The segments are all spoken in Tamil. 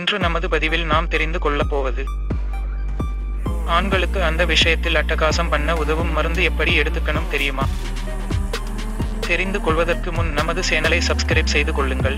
இன்று நமது பதிவில் நாம் தெரிந்து கொள்ளப் போவது ஆண்களுக்கு அந்த விஷயத்தில் அட்டகாசம் பண்ண உதவும் மருந்து எப்படி எடுத்துக்கணும் தெரியுமா தெரிந்து கொள்வதற்கு முன் நமது சேனலை சப்ஸ்கிரைப் செய்து கொள்ளுங்கள்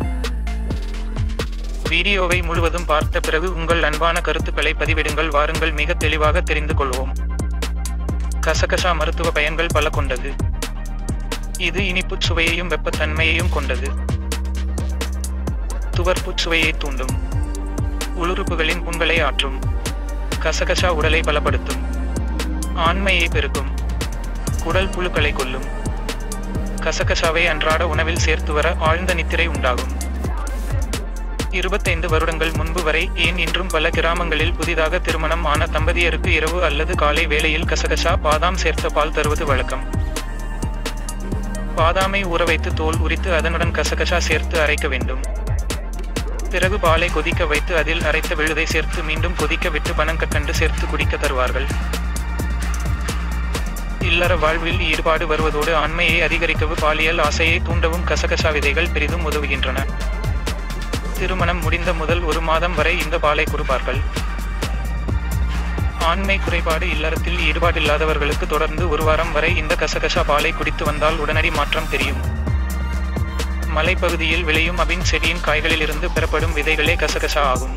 வீடியோவை முழுவதும் பார்த்த பிறகு உங்கள் அன்பான கருத்துக்களை பதிவிடுங்கள் வாருங்கள் மிக தெளிவாக தெரிந்து கொள்வோம் கசகசா மருத்துவ பயன்கள் பல கொண்டது இது இனிப்புச் சுவையையும் வெப்பத்தன்மையையும் கொண்டது துவர்ப்புச் சுவையை தூண்டும் உளுறுப்புகளின் புண்களை ஆற்றும் கசகசா உடலை பலப்படுத்தும் ஆண்மையை பெருக்கும் குடல் புழுக்களை கொல்லும் கசகசாவை அன்றாட உணவில் சேர்த்து வர ஆழ்ந்த நித்திரை உண்டாகும் இருபத்தைந்து வருடங்கள் முன்பு வரை ஏன் இன்றும் பல கிராமங்களில் புதிதாக திருமணம் ஆன தம்பதியருக்கு இரவு அல்லது காலை வேளையில் கசகசா பாதாம் சேர்த்த பால் தருவது வழக்கம் பாதாமை ஊற வைத்து தோல் உரித்து அதனுடன் கசகசா சேர்த்து அரைக்க வேண்டும் பிறகு பாலை கொதிக்க வைத்து அதில் அரைத்த விழுதை சேர்த்து மீண்டும் கொதிக்க விட்டு பனங்கற்கண்டு சேர்த்து குடிக்க தருவார்கள் இல்லற வாழ்வில் ஈடுபாடு வருவதோடு ஆண்மையை அதிகரிக்கவும் பாலியல் ஆசையை தூண்டவும் கசகசா விதைகள் பெரிதும் உதவுகின்றன திருமணம் முடிந்த முதல் ஒரு மாதம் வரை இந்த பாலை கொடுப்பார்கள் ஆண்மை குறைபாடு இல்லறத்தில் ஈடுபாடில்லாதவர்களுக்கு தொடர்ந்து ஒரு வாரம் வரை இந்த கசகசா பாலை குடித்து வந்தால் உடனடி மாற்றம் தெரியும் மலைப்பகுதியில் விளையும் அபின் செடியின் காய்களிலிருந்து பெறப்படும் விதைகளே கசகசா ஆகும்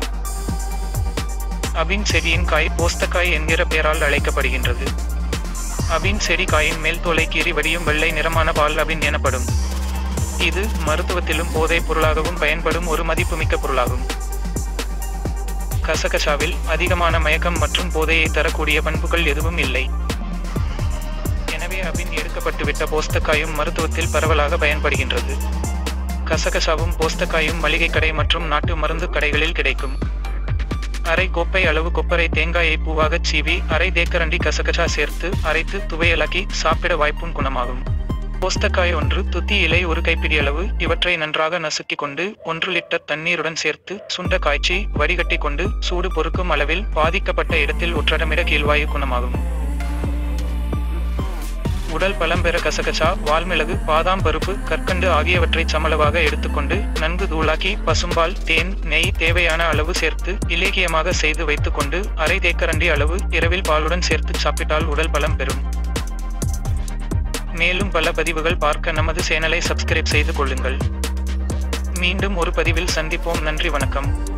அபின் செடியின் காய் போஸ்தக்காய் என்கிற பெயரால் அழைக்கப்படுகின்றது அபின் செடி காயின் மேல் தோலை கீறி வடியும் வெள்ளை நிறமான பால் அபின் எனப்படும் இது மருத்துவத்திலும் போதைப் பொருளாகவும் பயன்படும் ஒரு மதிப்புமிக்க பொருளாகும் கசகசாவில் அதிகமான மயக்கம் மற்றும் போதையை தரக்கூடிய பண்புகள் எதுவும் இல்லை எனவே அபின் எடுக்கப்பட்டுவிட்ட போஸ்தக்காயும் மருத்துவத்தில் பரவலாக பயன்படுகின்றது கசகசாவும் போஸ்தக்காயும் மளிகை கடை மற்றும் நாட்டு மருந்து கடைகளில் கிடைக்கும் அரை கோப்பை அளவு கொப்பரை தேங்காயை பூவாகச் சீவி அரை தேக்கரண்டி கசகசா சேர்த்து அரைத்து துவையலாக்கி சாப்பிட வாய்ப்பும் குணமாகும் போஸ்தக்காய் ஒன்று துத்தி இலை ஒரு கைப்பிடி அளவு இவற்றை நன்றாக நசுக்கிக் கொண்டு ஒன்று லிட்டர் தண்ணீருடன் சேர்த்து சுண்ட காய்ச்சி வடிகட்டி கொண்டு சூடு பொறுக்கும் அளவில் பாதிக்கப்பட்ட இடத்தில் ஒற்றடமிட கீழ்வாயு குணமாகும் உடல் பலம் பெற கசகசா வால்மிளகு பாதாம் பருப்பு கற்கண்டு ஆகியவற்றை சமளவாக எடுத்துக்கொண்டு நன்கு தூளாக்கி பசும்பால் தேன் நெய் தேவையான அளவு சேர்த்து இலேகியமாக செய்து வைத்துக்கொண்டு அரை தேக்கரண்டி அளவு இரவில் பாலுடன் சேர்த்து சாப்பிட்டால் உடல் பலம் பெறும் மேலும் பல பதிவுகள் பார்க்க நமது சேனலை சப்ஸ்கிரைப் செய்து கொள்ளுங்கள் மீண்டும் ஒரு பதிவில் சந்திப்போம் நன்றி வணக்கம்